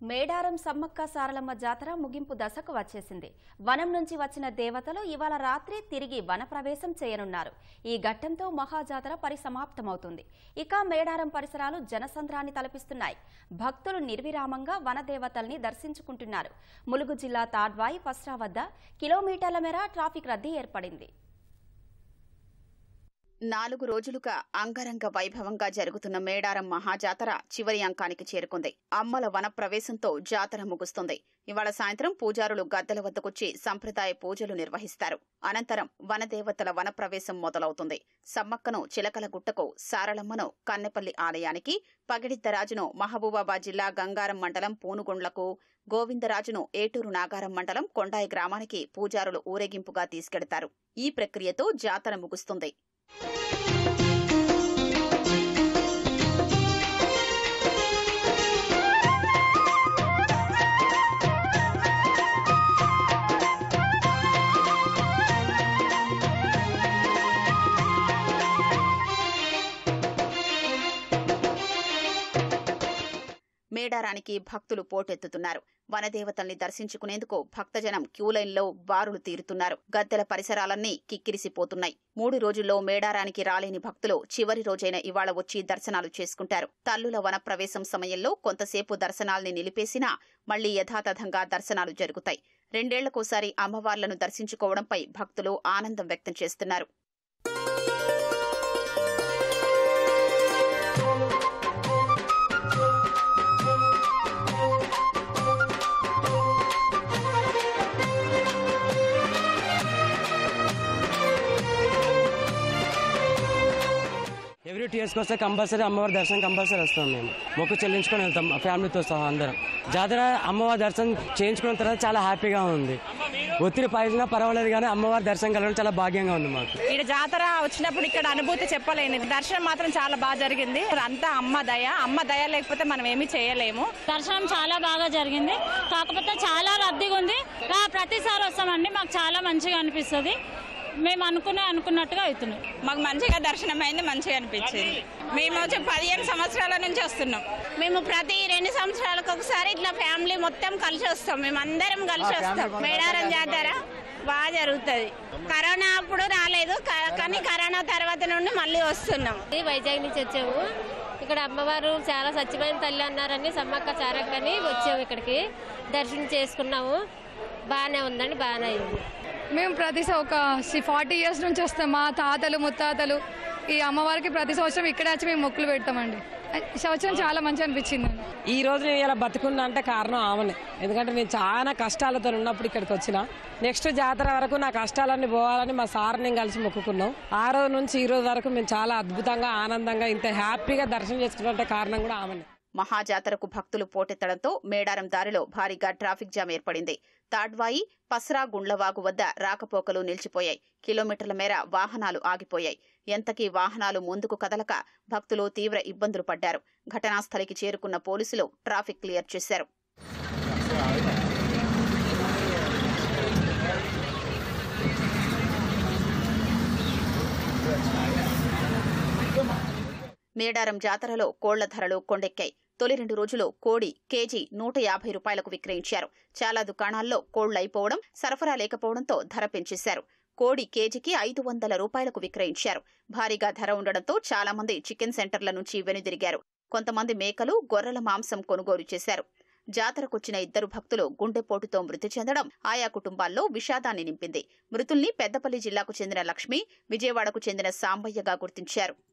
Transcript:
మేడారం సమ్మక్క సారలమ్మ జాతర ముగింపు దశకు వచ్చేసింది వనం నుంచి వచ్చిన దేవతలు ఇవాళ రాత్రి తిరిగి వన ప్రవేశం చేయనున్నారు ఈ ఘట్టంతో మహాజాతర పరిసమాప్తమవుతుంది ఇక మేడారం పరిసరాలు జనసంద్రాన్ని తలపిస్తున్నాయి భక్తులు నిర్విరామంగా వన దేవతల్ని దర్శించుకుంటున్నారు ములుగు జిల్లా తాడ్వాయి పస్రా వద్ద కిలోమీటర్ల మేర ట్రాఫిక్ రద్దీ ఏర్పడింది నాలుగు రోజులుగా అంగరంగ వైభవంగా జరుగుతున్న మేడారం మహాజాతర చివరి అంకానికి చేరుకుంది అమ్మల వన ప్రవేశంతో జాతర ముగుస్తుంది ఇవాళ సాయంత్రం పూజారులు గద్దెల వద్దకొచ్చి సంప్రదాయ పూజలు నిర్వహిస్తారు అనంతరం వనదేవతల వన ప్రవేశం మొదలవుతుంది సమ్మక్కను చిలకల గుట్టకు సారలమ్మను కన్నెపల్లి ఆలయానికి పగిడిద్దరాజును మహబూబాబాద్ జిల్లా గంగారం మండలం పూనుగుండ్లకు గోవిందరాజును ఏటూరు నాగారం మండలం కొండాయి గ్రామానికి పూజారులు ఊరేగింపుగా తీసుకెడతారు ఈ ప్రక్రియతో జాతర ముగుస్తుంది మేడారానికి భక్తులు పోటెత్తుతున్నారు వనదేవతల్ని దర్శించుకునేందుకు భక్తజనం క్యూలైన్లో బారులు తీరుతున్నారు గద్దెల పరిసరాలన్నీ కిక్కిరిసిపోతున్నాయి మూడు రోజుల్లో మేడారానికి రాలేని భక్తులు చివరి రోజైన ఇవాళ వచ్చి దర్శనాలు చేసుకుంటారు తల్లుల వన ప్రవేశం సమయంలో కొంతసేపు దర్శనాల్ని నిలిపేసినా మళ్లీ యథాతథంగా దర్శనాలు జరుగుతాయి రెండేళ్లకోసారి అమ్మవార్లను దర్శించుకోవడంపై భక్తులు ఆనందం వ్యక్తం చేస్తున్నారు ఎవ్రీ టూ ఇయర్స్కి వస్తే కంపల్సరీ అమ్మవారి దర్శనం కంపల్సరీ వస్తాం మేము మొక్కు చెల్లించుకొని వెళ్తాం ఫ్యామిలీతో సహా అందరం జాతర అమ్మవారి దర్శనం చేయించుకున్న తర్వాత చాలా హ్యాపీగా ఉంది ఒత్తిడి పైన పర్వాలేదు కానీ అమ్మవారి దర్శనం కలగడం చాలా భాగ్యంగా ఉంది మాకు ఇక్కడ జాతర వచ్చినప్పుడు ఇక్కడ అనుభూతి చెప్పలేనిది దర్శనం మాత్రం చాలా బాగా జరిగింది అంతా అమ్మ దయ అమ్మ దయ లేకపోతే మనం ఏమీ చేయలేము దర్శనం చాలా బాగా జరిగింది కాకపోతే చాలా రద్దీగా ఉంది రా, ప్రతిసారి వస్తామండి మాకు చాలా మంచిగా అనిపిస్తుంది మేము అనుకునే అనుకున్నట్టుగా అవుతున్నాం మాకు మంచిగా దర్శనం అయింది మంచిగా అనిపించింది మేము వచ్చి పదిహేను సంవత్సరాల నుంచి వస్తున్నాం మేము ప్రతి రెండు సంవత్సరాలకు ఒకసారి ఇట్లా ఫ్యామిలీ మొత్తం కలిసి వస్తాం మేము అందరం కలిసి వస్తాం మేడారం జాతర బాగా జరుగుతుంది కరోనా అప్పుడు రాలేదు క- కానీ కరోనా తర్వాత నుండి మళ్ళీ వస్తున్నాం ఇది వైజాగ్ నుంచి వచ్చాము ఇక్కడ అమ్మవారు చాలా సత్యమైన తల్లి అన్నారని సమ్మక్క చారక్కని వచ్చాము ఇక్కడికి దర్శనం చేసుకున్నాము బాగానే ఉందండి బాగానే అయింది మేము ప్రతి స- ఒక ఫార్టీ ఇయర్స్ నుంచి వస్తాం మా తాతలు ముత్తాతలు ఈ అమ్మవారికి ప్రతి సంవత్సరం ఇక్కడే వచ్చి మేము మొక్కులు పెడతామండి ఈ సంవత్సరం చాలా మంచి అనిపించిందండి ఈ రోజు నేను ఇలా బతుకున్నా అంటే కారణం ఆమెనే ఎందుకంటే నేను చాలా కష్టాలతో ఉన్నప్పుడు ఇక్కడికి వచ్చిన నెక్స్ట్ జాతర వరకు నా కష్టాలన్నీ పోవాలని మా సార్ నేను కలిసి మొక్కుకున్నాం ఆ రోజు నుంచి ఈ రోజు వరకు మేము చాలా అద్భుతంగా ఆనందంగా ఇంత హ్యాపీగా దర్శనం చేసుకున్నట్టే కారణం కూడా ఆమెనే మహాజాతరకు భక్తులు పోటెత్తడంతో మేడారం దారిలో భారీగా ట్రాఫిక్ జామ్ ఏర్పడింది తాడ్వాయి పస్రా గుండ్లవాగు వద్ద రాకపోకలు నిలిచిపోయాయి కిలోమీటర్ల మేర వాహనాలు ఆగిపోయాయి ఎంతకీ వాహనాలు ముందుకు కదలక భక్తులు తీవ్ర ఇబ్బందులు పడ్డారు ఘటనాస్థలికి చేరుకున్న పోలీసులు ట్రాఫిక్ క్లియర్ చేశారు మేడారం జాతరలో కోళ్ల ధరలు కొండెక్కాయి తొలి రెండు రోజులు కోడి కేజీ నూట యాభై రూపాయలకు విక్రయించారు చాలా దుకాణాల్లో కోళ్లైపోవడం సరఫరా లేకపోవడంతో ధర పెంచేశారు కోడి కేజీకి ఐదు వందల రూపాయలకు విక్రయించారు భారీగా ధర ఉండడంతో చాలా మంది చికెన్ సెంటర్ల నుంచి వెనుదిరిగారు కొంతమంది మేకలు గొర్రెల మాంసం కొనుగోలు చేశారు జాతరకొచ్చిన ఇద్దరు భక్తులు గుండెపోటుతో మృతి చెందడం ఆయా కుటుంబాల్లో విషాదాన్ని నింపింది మృతుల్ని పెద్దపల్లి జిల్లాకు చెందిన లక్ష్మి విజయవాడకు చెందిన సాంబయ్యగా గుర్తించారు